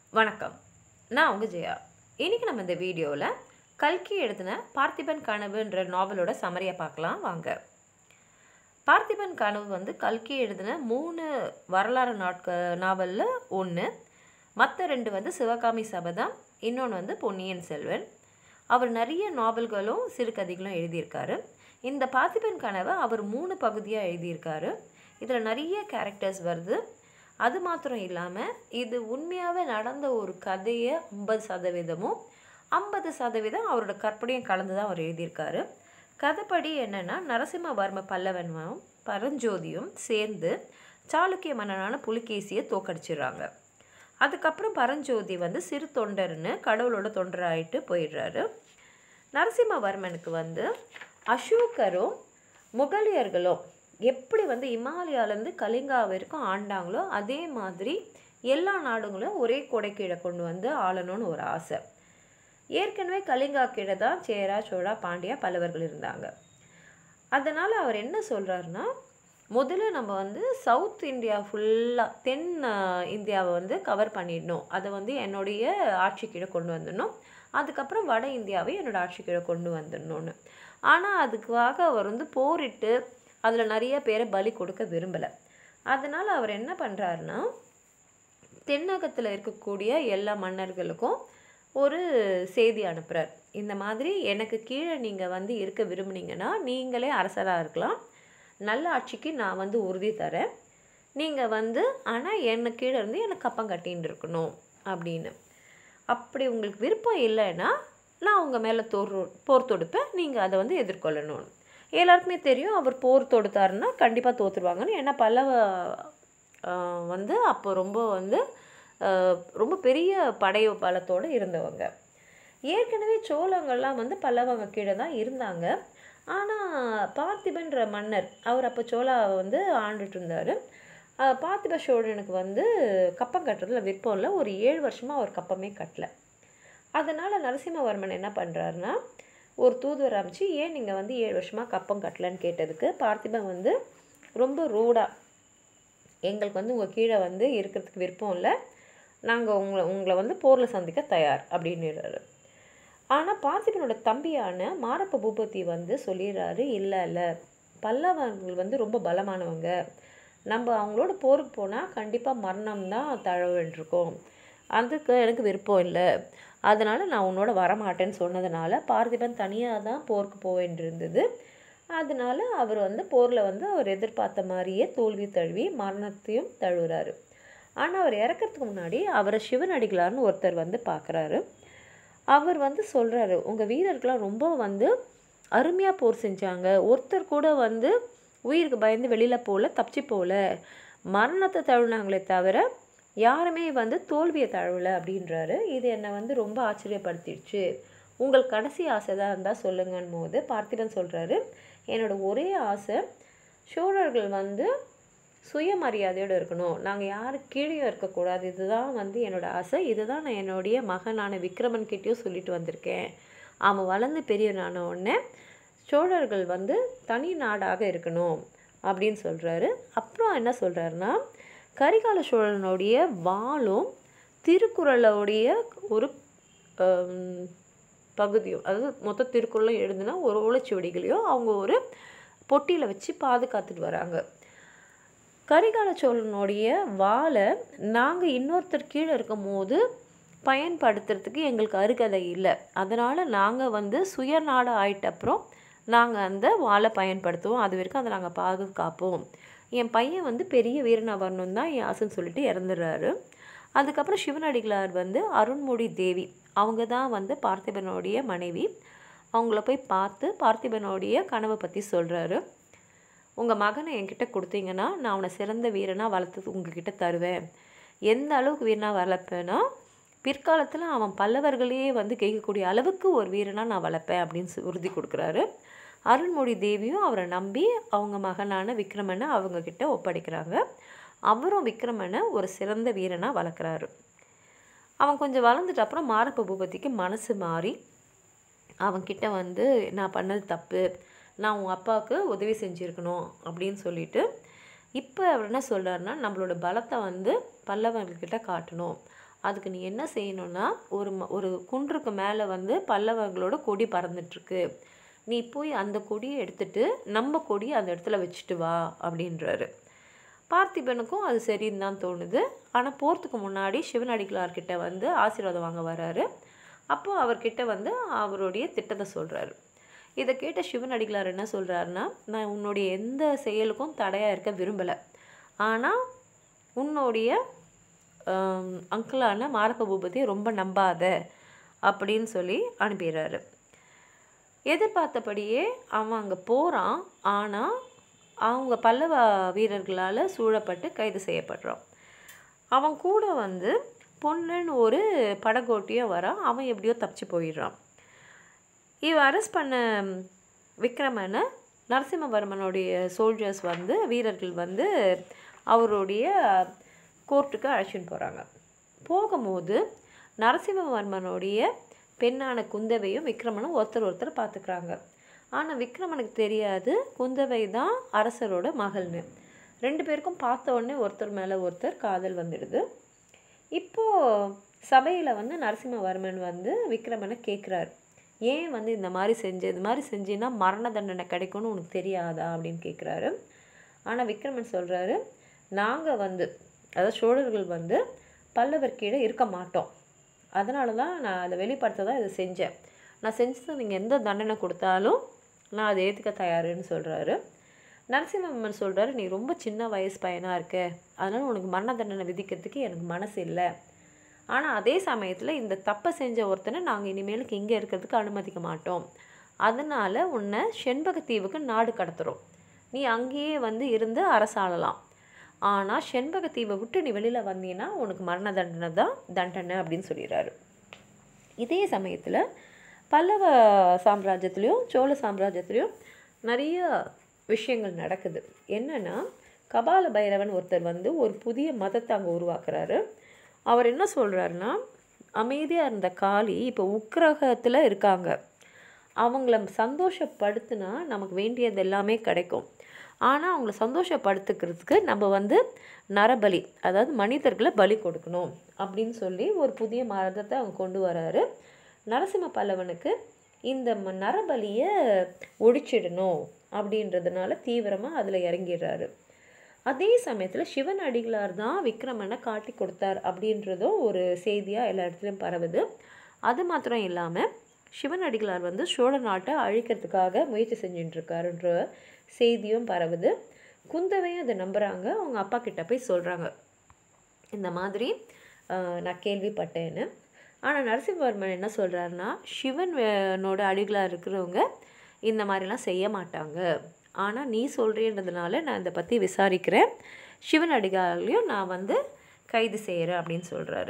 வணக்கம் நான் உங்கள் ஜெயா இன்றைக்கி நம்ம இந்த வீடியோவில் கல்கி எழுதின பார்த்திபன் கனவுன்ற நாவலோட சமரியை பார்க்கலாம் வாங்க பார்த்திபன் கனவு வந்து கல்கி எழுதின மூணு வரலாறு நாட்க நாவலில் ஒன்று மற்ற ரெண்டு வந்து சிவகாமி சபதம் இன்னொன்று வந்து பொன்னியின் செல்வன் அவர் நிறைய நாவல்களும் சிறுகதைகளும் எழுதியிருக்காரு இந்த பார்த்திபன் கனவை அவர் மூணு பகுதியாக எழுதியிருக்காரு இதில் நிறைய கேரக்டர்ஸ் வருது அது மாத்திரம் இல்லாமல் இது உண்மையாகவே நடந்த ஒரு கதையை ஐம்பது சதவீதமும் ஐம்பது சதவீதம் அவரோட கற்பனையும் கலந்து தான் அவர் எழுதியிருக்காரு கதைப்படி என்னென்னா நரசிம்மவர்ம பல்லவனும் பரஞ்சோதியும் சேர்ந்து சாளுக்கிய மன்னனான புலிகேசியை தோக்கடிச்சிடுறாங்க அதுக்கப்புறம் பரஞ்சோதி வந்து சிறு தொண்டர்னு கடவுளோட தொண்டராயிட்டு போயிடுறாரு நரசிம்மவர்மனுக்கு வந்து அசோகரும் முகலியர்களும் எப்படி வந்து இமாலயாலேருந்து கலிங்கா வரைக்கும் ஆண்டாங்களோ அதே மாதிரி எல்லா நாடுகளும் ஒரே கொடை கீழே கொண்டு வந்து ஆளணும்னு ஒரு ஆசை ஏற்கனவே கலிங்கா கீழே தான் சேரா சோழா பாண்டியா பல்லவர்கள் இருந்தாங்க அதனால் அவர் என்ன சொல்கிறாருன்னா முதல்ல நம்ம வந்து சவுத் இந்தியா ஃபுல்லாக தென் அஹ், இந்தியாவை வந்து கவர் பண்ணிடணும் அதை வந்து என்னுடைய ஆட்சி கீழே கொண்டு வந்துடணும் அதுக்கப்புறம் வட இந்தியாவை என்னோட ஆட்சி கீழே கொண்டு வந்துடணும்னு ஆனால் அதுக்காக அவர் வந்து போரிட்டு அதில் நிறைய பேரை பலி கொடுக்க விரும்பலை அதனால் அவர் என்ன பண்ணுறாருன்னா தென்னகத்தில் இருக்கக்கூடிய எல்லா மன்னர்களுக்கும் ஒரு செய்தி அனுப்புகிறார் இந்த மாதிரி எனக்கு கீழே நீங்கள் வந்து இருக்க விரும்புனீங்கன்னா நீங்களே அரசராக இருக்கலாம் நல்ல ஆட்சிக்கு நான் வந்து உறுதி தரேன் நீங்கள் வந்து ஆனால் என்ன கீழே இருந்து எனக்கு கப்பம் கட்டின்னு இருக்கணும் அப்படின்னு அப்படி உங்களுக்கு விருப்பம் இல்லைன்னா நான் உங்கள் மேலே தோர் போர் தொடுப்பேன் நீங்கள் அதை வந்து எதிர்கொள்ளணும் எல்லாருக்குமே தெரியும் அவர் போர் தொடுத்தாருன்னா கண்டிப்பாக தோற்றுருவாங்கன்னு ஏன்னா பல்லவ ஆஹ், வந்து அப்போ ரொம்ப வந்து ஆஹ், ரொம்ப பெரிய படை பலத்தோடு இருந்தவங்க ஏற்கனவே சோழங்கள்லாம் வந்து பல்லவங்க கீழே தான் இருந்தாங்க ஆனால் பார்த்திபன்ற மன்னர் அவர் அப்போ சோழாவை வந்து ஆண்டுட்டு இருந்தார் பார்த்திப சோழனுக்கு வந்து கப்பம் கட்டுறதுல விருப்பம் இல்லை ஒரு ஏழு வருஷமாக அவர் கப்பமே கட்டல அதனால் நரசிம்மவர்மன் என்ன பண்ணுறாருன்னா ஒரு தூதுவர் அமைச்சு ஏன் நீங்கள் வந்து ஏழு வருஷமாக கப்பம் கட்டலன்னு கேட்டதுக்கு பார்த்திபன் வந்து ரொம்ப ரூடாக எங்களுக்கு வந்து உங்கள் கீழே வந்து இருக்கிறதுக்கு விருப்பம் இல்லை நாங்கள் உங்களை உங்களை வந்து போரில் சந்திக்க தயார் அப்படின்னுறாரு ஆனால் பார்த்திபனோட தம்பியான மாரப்ப பூபதி வந்து சொல்லிடுறாரு இல்லை இல்லை பல்லவர்கள் வந்து ரொம்ப பலமானவங்க நம்ம அவங்களோட போருக்கு போனால் கண்டிப்பாக மரணம் தான் தழ வேண்டியிருக்கோம் அதுக்கு எனக்கு விருப்பம் இல்லை அதனால் நான் உன்னோட வரமாட்டேன்னு சொன்னதுனால பார்த்திபன் தனியாக தான் போருக்கு போக வேண்டியிருந்தது அதனால அவர் வந்து போரில் வந்து அவர் எதிர்பார்த்த மாதிரியே தோல்வி தழுவி மரணத்தையும் தழுவுறாரு ஆனால் அவர் இறக்கறதுக்கு முன்னாடி அவரை சிவனடிகளார்னு ஒருத்தர் வந்து பார்க்குறாரு அவர் வந்து சொல்கிறாரு உங்கள் வீரர்கள்லாம் ரொம்ப வந்து அருமையாக போர் செஞ்சாங்க ஒருத்தர் கூட வந்து உயிருக்கு பயந்து வெளியில் போகல தப்பிச்சு போகல மரணத்தை தழுவினாங்களே தவிர யாருமே வந்து தோல்வியை தழுவலை அப்படின்றாரு இது என்னை வந்து ரொம்ப ஆச்சரியப்படுத்திடுச்சு உங்கள் கடைசி ஆசை தான் இருந்தால் சொல்லுங்கன்னு போது பார்த்திபன் சொல்கிறாரு என்னோட ஒரே ஆசை சோழர்கள் வந்து சுயமரியாதையோடு இருக்கணும் நாங்கள் யாரு கீழேயும் இருக்கக்கூடாது இதுதான் வந்து என்னோட ஆசை இதுதான் நான் என்னுடைய மகனான விக்ரமன் கிட்டேயும் சொல்லிட்டு வந்திருக்கேன் அவன் வளர்ந்து பெரியவனான உடனே சோழர்கள் வந்து தனி நாடாக இருக்கணும் அப்படின்னு சொல்கிறாரு அப்புறம் என்ன சொல்கிறாருன்னா கரிகால சோழனுடைய வாளும் திருக்குறளுடைய ஒரு ஆம், பகுதியும் அதாவது மொத்த திருக்குறளும் எழுதுனா ஒரு ஓலைச்சுவடிகளையும் அவங்க ஒரு பொட்டியில் வச்சு பாதுகாத்துட்டு வராங்க கரிகால சோழனுடைய வாளை நாங்கள் இன்னொருத்தர் கீழே இருக்கும் போது பயன்படுத்துறதுக்கு எங்களுக்கு அருகதை இல்லை அதனால் நாங்கள் வந்து சுயநாடு ஆயிட்ட அப்புறம் நாங்கள் அந்த வாளை பயன்படுத்துவோம் அது வரைக்கும் அதை நாங்கள் பாதுகாப்போம் என் பையன் வந்து பெரிய வீரனாக வரணும் தான் என் ஆசைன்னு சொல்லிட்டு இறந்துடுறாரு அதுக்கப்புறம் சிவனடிகளார் வந்து அருண்மொழி தேவி அவங்க தான் வந்து பார்த்திபனுடைய மனைவி அவங்கள போய் பார்த்து பார்த்திபனுடைய கனவை பற்றி சொல்கிறாரு உங்கள் மகனை என்கிட்ட கொடுத்தீங்கன்னா நான் அவனை சிறந்த வீரனாக வளர்த்து உங்ககிட்ட தருவேன் எந்த அளவுக்கு வீரனாக வளர்ப்பேன்னா பிற்காலத்தில் அவன் பல்லவர்களையே வந்து கேட்கக்கூடிய அளவுக்கு ஒரு வீரனாக நான் வளர்ப்பேன் அப்படின்னு சொ- உறுதி கொடுக்குறாரு அருண்மொழி தேவியும் அவரை நம்பி அவங்க மகனான விக்ரமனை அவங்க கிட்ட ஒப்படைக்கிறாங்க அவரும் விக்ரமனை ஒரு சிறந்த வீரனாக வளர்க்குறாரு அவன் கொஞ்சம் வளர்ந்துட்ட அப்புறம் மாரப்ப பூபதிக்கு மனசு மாறி அவன்கிட்ட வந்து நான் பண்ணது தப்பு நான் உன் அப்பாவுக்கு உதவி செஞ்சுருக்கணும் அப்படின்னு சொல்லிட்டு இப்போ அவர் என்ன சொல்கிறாருன்னா நம்மளோட பலத்தை வந்து பல்லவர்கள்கிட்ட காட்டணும் அதுக்கு நீ என்ன செய்யணும்னா ஒரு ம ஒரு குன்றுக்கு மேலே வந்து பல்லவர்களோட கொடி பறந்துட்டுருக்கு நீ போய் அந்த கொடியை எடுத்துட்டு நம்ம கொடியை அந்த இடத்துல வச்சுட்டு வா அப்படின்றாரு பார்த்திபனுக்கும் அது சரின்னு தான் தோணுது ஆனால் போகிறதுக்கு முன்னாடி சிவன் அடிகளார்கிட்ட வந்து ஆசீர்வாதம் வாங்க வராரு அப்போ அவர்கிட்ட வந்து அவருடைய திட்டத்தை சொல்கிறாரு இதை கேட்ட சிவன் அடிகளார் என்ன சொல்கிறாருன்னா நான் உன்னுடைய எந்த செயலுக்கும் தடையாக இருக்க விரும்பலை ஆனால் உன்னுடைய அங்கிளான மாரப்ப பூபதியை ரொம்ப நம்பாத அப்படின்னு சொல்லி அனுப்பிடுறாரு எதிர்பார்த்தபடியே அவன் அங்கே போகிறான் ஆனால் அவங்க பல்லவ வீரர்களால் சூழப்பட்டு கைது செய்யப்படுறான் அவன் கூட வந்து பொண்ணுன்னு ஒரு படகோட்டியும் வரான் அவன் எப்படியோ தப்பிச்சு போயிடுறான் இவன் அரெஸ்ட் பண்ண விக்ரமனை நரசிம்மவர்மனுடைய சோல்ஜர்ஸ் வந்து வீரர்கள் வந்து அவருடைய கோர்ட்டுக்கு அழைச்சின்னு போகிறாங்க போகும்போது நரசிம்மவர்மனுடைய பெண்ணான குந்தவையும் விக்ரமனும் ஒருத்தர் ஒருத்தர் பார்த்துக்கிறாங்க ஆனால் விக்ரமனுக்கு தெரியாது குந்தவை தான் அரசரோட மகள்னு ரெண்டு பேருக்கும் பார்த்த உடனே ஒருத்தர் மேலே ஒருத்தர் காதல் வந்துடுது இப்போது சபையில் வந்து நரசிம்மவர்மன் வந்து விக்ரமனை கேட்குறாரு ஏன் வந்து இந்த மாதிரி செஞ்சு இது மாதிரி செஞ்சின்னா மரண தண்டனை கிடைக்கும்னு உனக்கு தெரியாதா அப்படின்னு கேட்குறாரு ஆனால் விக்ரமன் சொல்கிறாரு நாங்கள் வந்து அதாவது சோழர்கள் வந்து பல்லவர் கீழே இருக்க மாட்டோம் அதனால தான் நான் அதை வெளிப்படுத்த தான் இதை செஞ்சேன் நான் செஞ்சது நீங்கள் எந்த தண்டனை கொடுத்தாலும் நான் அதை ஏற்றுக்க தயாருன்னு சொல்கிறாரு நரசிம்மன் சொல்கிறாரு நீ ரொம்ப சின்ன வயசு பையனாக இருக்க அதனால் உனக்கு மரண தண்டனை விதிக்கிறதுக்கு எனக்கு மனசு இல்லை ஆனால் அதே சமயத்தில் இந்த தப்பை செஞ்ச ஒருத்தனை நாங்கள் இனிமேலுக்கு இங்கே இருக்கிறதுக்கு அனுமதிக்க மாட்டோம் அதனால் உன்னை செண்பகத்தீவுக்கு நாடு கடத்துகிறோம் நீ அங்கேயே வந்து இருந்து அரசாளலாம் ஆனால் செண்பகத்தீவை விட்டு நீ வெளியில் வந்தீங்கன்னா உனக்கு மரண தண்டனை தான் தண்டனை அப்படின்னு சொல்லிடுறாரு இதே சமயத்தில் பல்லவ சாம்ராஜ்யத்துலேயும் சோழ சாம்ராஜ்யத்துலேயும் நிறைய விஷயங்கள் நடக்குது என்னென்னா கபால பைரவன் ஒருத்தர் வந்து ஒரு புதிய மதத்தை அங்கே உருவாக்குறாரு அவர் என்ன சொல்கிறாருன்னா அமைதியாக இருந்த காளி இப்போ உக்கிரகத்தில் இருக்காங்க அவங்கள சந்தோஷப்படுத்தினா நமக்கு வேண்டியது எல்லாமே கிடைக்கும் ஆனால் அவங்கள சந்தோஷப்படுத்துக்கிறதுக்கு நம்ம வந்து நரபலி அதாவது மனிதர்களை பலி கொடுக்கணும் அப்படின்னு சொல்லி ஒரு புதிய மதத்தை அவங்க கொண்டு வராரு நரசிம்ம பல்லவனுக்கு இந்த ம நரபலியை ஒழிச்சிடணும் அப்படின்றதுனால தீவிரமாக அதில் இறங்கிடுறாரு அதே சமயத்தில் சிவன் அடிகளார் தான் விக்ரமனை காட்டி கொடுத்தார் அப்படின்றதும் ஒரு செய்தியாக எல்லா இடத்துலையும் பரவுது அது மாத்திரம் இல்லாமல் சிவன் அடிகளார் வந்து சோழ நாட்டை அழிக்கிறதுக்காக முயற்சி செஞ்சுட்டுருக்காருன்ற செய்தியும் பரவுது குந்தவையும் அதை நம்புகிறாங்க அவங்க அப்பா கிட்ட போய் சொல்கிறாங்க இந்த மாதிரி நான் கேள்விப்பட்டேன்னு ஆனால் நரசிம்மவர்மன் என்ன சொல்கிறாருன்னா சிவனோட அடிகளாக இருக்கிறவங்க இந்த மாதிரிலாம் செய்ய மாட்டாங்க ஆனால் நீ சொல்கிறேன்றதுனால நான் இதை பற்றி விசாரிக்கிறேன் சிவன் அடிகாலையும் நான் வந்து கைது செய்கிறேன் அப்படின்னு சொல்கிறாரு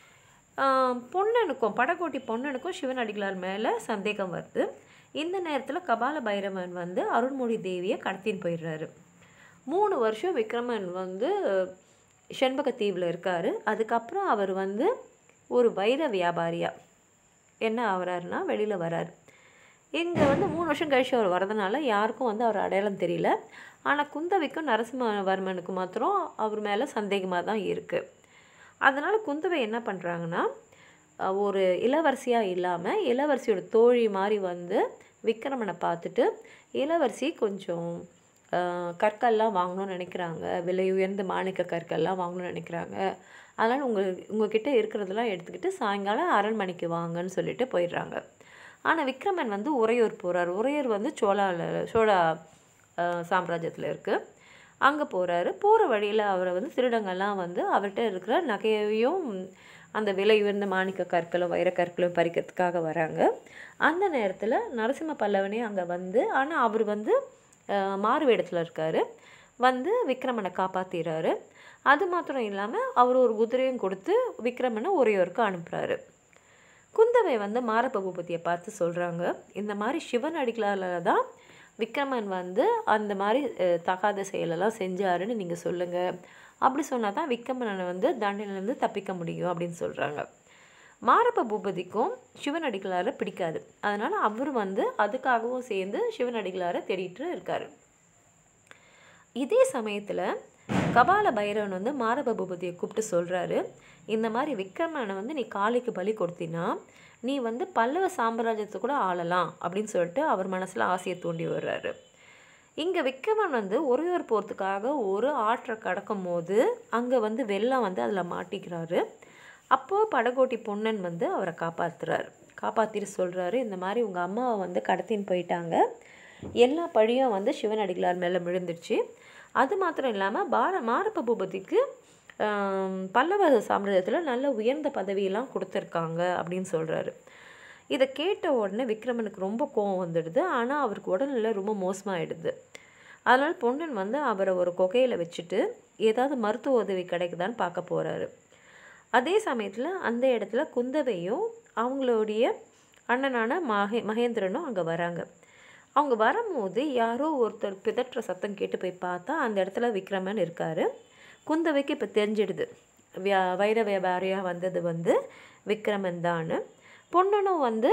பொன்னனுக்கும் படகோட்டி பொன்னனுக்கும் சிவன் அடிகளார் மேலே சந்தேகம் வருது இந்த நேரத்தில் கபால பைரவன் வந்து அருள்மொழி தேவியை கடத்தின்னு போயிடுறாரு மூணு வருஷம் விக்ரமன் வந்து செண்பகத்தீவில் இருக்கார் அதுக்கப்புறம் அவர் வந்து ஒரு வைர வியாபாரியாக என்ன ஆகிறாருன்னா வெளியில் வராரு இங்கே வந்து மூணு வருஷம் கழிச்சு அவர் வரதுனால யாருக்கும் வந்து அவர் அடையாளம் தெரியல ஆனால் குந்தவைக்கும் நரசிம்மவர்மனுக்கு மாத்திரம் அவர் மேலே சந்தேகமாக தான் இருக்குது அதனால் குந்தவை என்ன பண்ணுறாங்கன்னா ஒரு இளவரசியாக இல்லாமல் இளவரசியோட தோழி மாதிரி வந்து விக்ரமனை பார்த்துட்டு இளவரசி கொஞ்சம் கற்கள்லாம் வாங்கணும்னு நினைக்கிறாங்க விலை உயர்ந்த மாணிக்க கற்கள்லாம் வாங்கணும்னு நினைக்கிறாங்க அதனால் உங்கள் உங்ககிட்ட இருக்கிறதெல்லாம் எடுத்துக்கிட்டு சாயங்காலம் அரண்மனைக்கு வாங்கன்னு சொல்லிட்டு போயிடுறாங்க ஆனால் விக்ரமன் வந்து உறையூர் போகிறார் உறையூர் வந்து சோழாவில் சோழா சாம்ராஜ்யத்தில் இருக்குது அங்கே போகிறாரு போகிற வழியில் அவரை வந்து திருடங்கள்லாம் வந்து அவர்கிட்ட இருக்கிற நகையையும் அந்த விலை உயர்ந்த மாணிக்க கற்களும் வைர கற்களும் பறிக்கிறதுக்காக வராங்க அந்த நேரத்தில் நரசிம்ம பல்லவனே அங்கே வந்து ஆனால் அவர் வந்து மாறு வேடத்தில் இருக்கார் வந்து விக்ரமனை காப்பாற்றிடுறாரு அது மாத்திரம் இல்லாமல் அவர் ஒரு குதிரையும் கொடுத்து விக்ரமனை உறையோருக்கு அனுப்புகிறாரு குந்தவை வந்து மாரப்ப பூபதியை பார்த்து சொல்கிறாங்க இந்த மாதிரி சிவன் அடிகளால் தான் விக்ரமன் வந்து அந்த மாதிரி தகாத செயலெல்லாம் செஞ்சாருன்னு நீங்கள் சொல்லுங்கள் அப்படி சொன்னால் தான் விக்ரமனை வந்து தண்டனையிலேருந்து தப்பிக்க முடியும் அப்படின்னு சொல்கிறாங்க மாரப்ப பூபதிக்கும் சிவன் அடிகளாரை பிடிக்காது அதனால் அவர் வந்து அதுக்காகவும் சேர்ந்து சிவன் அடிகளாரை தேடிட்டு இருக்கார் இதே சமயத்தில் கபால பைரவன் வந்து மாரப பூபதியை கூப்பிட்டு சொல்கிறாரு இந்த மாதிரி விக்ரமனை வந்து நீ காளிக்கு பலி கொடுத்தினா நீ வந்து பல்லவ சாம்ராஜ்யத்தை கூட ஆளலாம் அப்படின்னு சொல்லிட்டு அவர் மனசில் ஆசையை தூண்டி வர்றாரு இங்கே விக்ரமன் வந்து ஒரே ஒரு போகிறதுக்காக ஒரு ஆற்றை கடக்கும் போது அங்கே வந்து வெள்ளம் வந்து அதில் மாட்டிக்கிறாரு அப்போது படகோட்டி பொன்னன் வந்து அவரை காப்பாற்றுறாரு காப்பாற்றிட்டு சொல்கிறாரு இந்த மாதிரி உங்கள் அம்மாவை வந்து கடத்தின்னு போயிட்டாங்க எல்லா பழியும் வந்து சிவன் அடிகளார் மேலே விழுந்துருச்சு அது மாத்திரம் இல்லாமல் பார மாரப்ப பூபதிக்கு ஆம், பல்லவ சாம்ராஜ்யத்தில் நல்ல உயர்ந்த பதவியெல்லாம் கொடுத்துருக்காங்க அப்படின்னு சொல்கிறாரு இதை கேட்ட உடனே விக்ரமனுக்கு ரொம்ப கோவம் வந்துடுது ஆனால் அவருக்கு உடல்நிலை ரொம்ப மோசமாகிடுது அதனால் பொன்னன் வந்து அவரை ஒரு குகையில் வச்சுட்டு ஏதாவது மருத்துவ உதவி கிடைக்குதான்னு பார்க்க போகிறாரு அதே சமயத்தில் அந்த இடத்துல குந்தவையும் அவங்களுடைய அண்ணனான மகே மகேந்திரனும் அங்கே வராங்க அவங்க வரும்போது யாரோ ஒருத்தர் பிதற்ற சத்தம் கேட்டு போய் பார்த்தா அந்த இடத்துல விக்ரமன் இருக்கார் குந்தவைக்கு இப்போ தெரிஞ்சிடுது வியா வைர வியாபாரியாக வந்தது வந்து விக்ரமன் தான் பொன்னனும் வந்து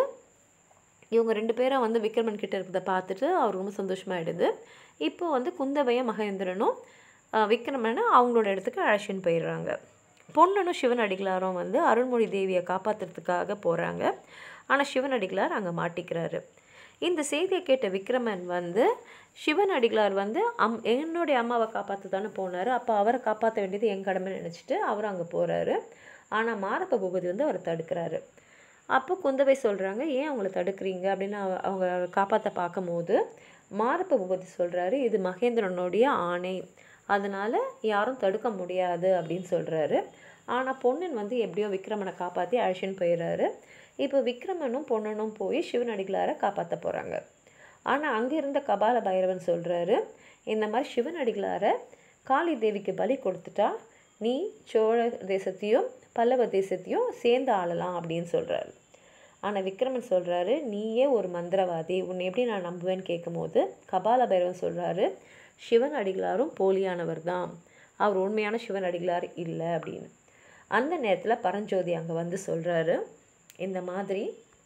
இவங்க ரெண்டு பேரும் வந்து விக்ரமன் கிட்ட இருக்கிறத பார்த்துட்டு அவர் ரொம்ப சந்தோஷமாயிடுது இப்போ வந்து குந்தவையும் மகேந்திரனும் ஆஹ், விக்ரமனை அவங்களோட இடத்துக்கு அழைச்சின்னு போயிடுறாங்க பொன்னனும் சிவன் அடிகளாரும் வந்து அருள்மொழி தேவியை காப்பாற்றுறதுக்காக போகிறாங்க ஆனால் சிவன் அடிகளார் அங்கே மாட்டிக்கிறாரு இந்த செய்தியை கேட்ட விக்ரமன் வந்து சிவன் அடிகளார் வந்து அம் என்னுடைய அம்மாவை காப்பாற்ற தானே போனார் அப்போ அவரை காப்பாற்ற வேண்டியது என் கடமை நினச்சிட்டு அவர் அங்கே போகிறாரு ஆனால் மாரப்ப பூபதி வந்து அவரை தடுக்கிறாரு அப்போ குந்தவை சொல்கிறாங்க ஏன் அவங்கள தடுக்கிறீங்க அப்படின்னு அவ- அவங்க காப்பாற்ற பார்க்கும்போது மாரப்ப பூபதி சொல்கிறாரு இது மகேந்திரனுடைய ஆணை அதனால் யாரும் தடுக்க முடியாது அப்படின்னு சொல்கிறாரு ஆனால் பொன்னன் வந்து எப்படியோ விக்ரமனை காப்பாற்றி அழைச்சின்னு போயிடுறாரு இப்போ விக்ரமனும் பொன்னனும் போய் சிவன் அடிகளாரை காப்பாற்ற போகிறாங்க ஆனால் அங்கே இருந்த கபால பைரவன் சொல்கிறாரு இந்த மாதிரி சிவன் அடிகளாரை காளி தேவிக்கு பலி கொடுத்துட்டா நீ சோழ தேசத்தையும் பல்லவ தேசத்தையும் சேர்ந்து ஆளலாம் அப்படின்னு சொல்கிறாரு ஆனால் விக்ரமன் சொல்கிறாரு நீயே ஒரு மந்திரவாதி உன்னை எப்படி நான் நம்புவேன்னு கேட்கும்போது கபால பைரவன் சொல்கிறாரு சிவன் அடிகளாரும் போலியானவர் தான் அவர் உண்மையான சிவன் அடிகளார் இல்லை அப்படின்னு அந்த நேரத்தில் பரஞ்சோதி அங்கே வந்து சொல்கிறாரு இந்த மாதிரி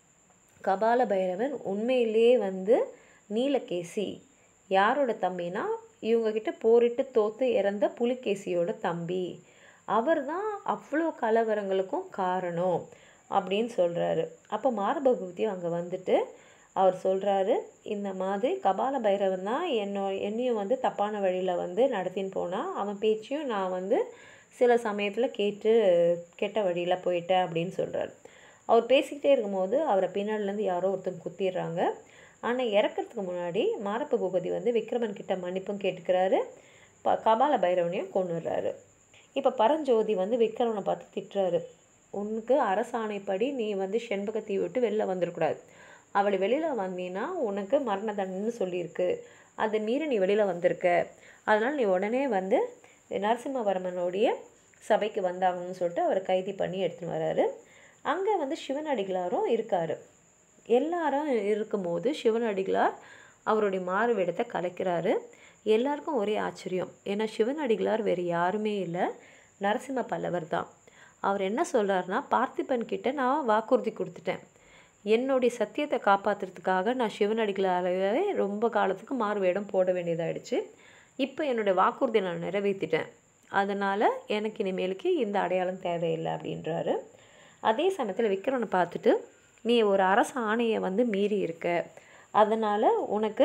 கபால பைரவன் உண்மையிலேயே வந்து நீலகேசி யாரோட தம்பினா இவங்கக்கிட்ட போரிட்டு தோத்து இறந்த புலிகேசியோட தம்பி அவர் தான் அவ்வளோ கலவரங்களுக்கும் காரணம் அப்படின்னு சொல்கிறாரு அப்போ மாரபகுதியும் அங்கே வந்துட்டு அவர் சொல்கிறாரு இந்த மாதிரி கபால பைரவன் தான் என்னோ என்னையும் வந்து தப்பான வழியில் வந்து நடத்தின்னு போனால் அவன் பேச்சையும் நான் வந்து சில சமயத்தில் கேட்டு கெட்ட வழியில் போயிட்டேன் அப்படின்னு சொல்கிறாரு அவர் பேசிக்கிட்டே இருக்கும்போது அவரை பின்னாடிலேருந்து யாரோ ஒருத்தங்க குத்திடுறாங்க ஆனால் இறக்கறதுக்கு முன்னாடி மாரப்ப பூபதி வந்து விக்ரமன் கிட்ட மன்னிப்பும் கேட்டுக்கிறாரு ப கபால பைரவனையும் கொண்டுடுறாரு இப்போ பரஞ்சோதி வந்து விக்ரமனை பார்த்து திட்டுறாரு உனக்கு அரசாணைப்படி நீ வந்து செண்பகத்தை விட்டு வெளில வந்துடக்கூடாது அவளை வெளியில் வந்தீன்னா உனக்கு மரண தண்டனைன்னு சொல்லியிருக்கு அதை மீறி நீ வெளியில் வந்திருக்க அதனால் நீ உடனே வந்து நரசிம்மவர்மனுடைய சபைக்கு வந்தாகணும்னு சொல்லிட்டு அவரை கைது பண்ணி எடுத்துன்னு வராரு அங்கே வந்து சிவன் அடிகளாரும் இருக்கார் எல்லாரும் இருக்கும்போது சிவன் அடிகளார் அவருடைய மாறு வேடத்தை கலைக்கிறாரு எல்லாருக்கும் ஒரே ஆச்சரியம் ஏன்னா சிவன் அடிகளார் வேறு யாருமே இல்லை நரசிம்ம பல்லவர் தான் அவர் என்ன சொல்கிறாருன்னா பார்த்திபன் கிட்ட நான் வாக்குறுதி கொடுத்துட்டேன் என்னுடைய சத்தியத்தை காப்பாற்றுறதுக்காக நான் சிவன் அடிகளாரவே ரொம்ப காலத்துக்கு மாறு வேடம் போட வேண்டியதாயிடுச்சு இப்போ என்னுடைய வாக்குறுதியை நான் நிறைவேற்றிட்டேன் அதனால் எனக்கு இனிமேலுக்கு இந்த அடையாளம் தேவையில்லை அப்படின்றாரு அதே சமயத்தில் விக்ரமனை பார்த்துட்டு நீ ஒரு அரச ஆணையை வந்து மீறி இருக்க அதனால் உனக்கு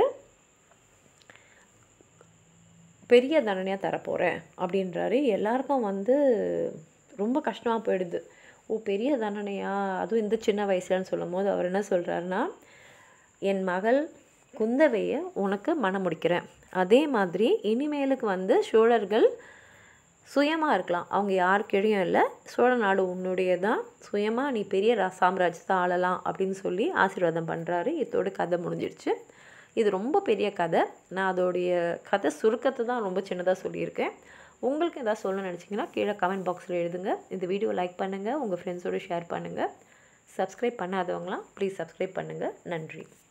பெரிய தண்டனையாக தரப்போகிறேன் அப்படின்றாரு எல்லாருக்கும் வந்து ரொம்ப கஷ்டமாக போயிடுது ஓ பெரிய தண்டனையா அதுவும் இந்த சின்ன வயசுலன்னு சொல்லும் போது அவர் என்ன சொல்கிறாருன்னா என் மகள் குந்தவையை உனக்கு மனம் முடிக்கிறேன் அதே மாதிரி இனிமேலுக்கு வந்து சோழர்கள் சுயமாக இருக்கலாம் அவங்க யார் கீழேயும் இல்லை சோழ நாடு உன்னுடைய தான் சுயமாக நீ பெரிய ரா- சாம்ராஜ்யத்தை ஆளலாம் அப்படின்னு சொல்லி ஆசீர்வாதம் பண்ணுறாரு இதோட கதை முடிஞ்சிடுச்சு இது ரொம்ப பெரிய கதை நான் அதோடைய கதை சுருக்கத்தை தான் ரொம்ப சின்னதாக சொல்லியிருக்கேன் உங்களுக்கு எதாவது சொல்ல நினச்சிங்கன்னா கீழே கமெண்ட் பாக்ஸில் எழுதுங்க இந்த வீடியோ லைக் பண்ணுங்கள் உங்கள் ஃப்ரெண்ட்ஸோடு ஷேர் பண்ணுங்கள் சப்ஸ்கிரைப் பண்ணாதவங்களாம் ப்ளீஸ் சப்ஸ்கிரைப் பண்ணுங்கள் நன்றி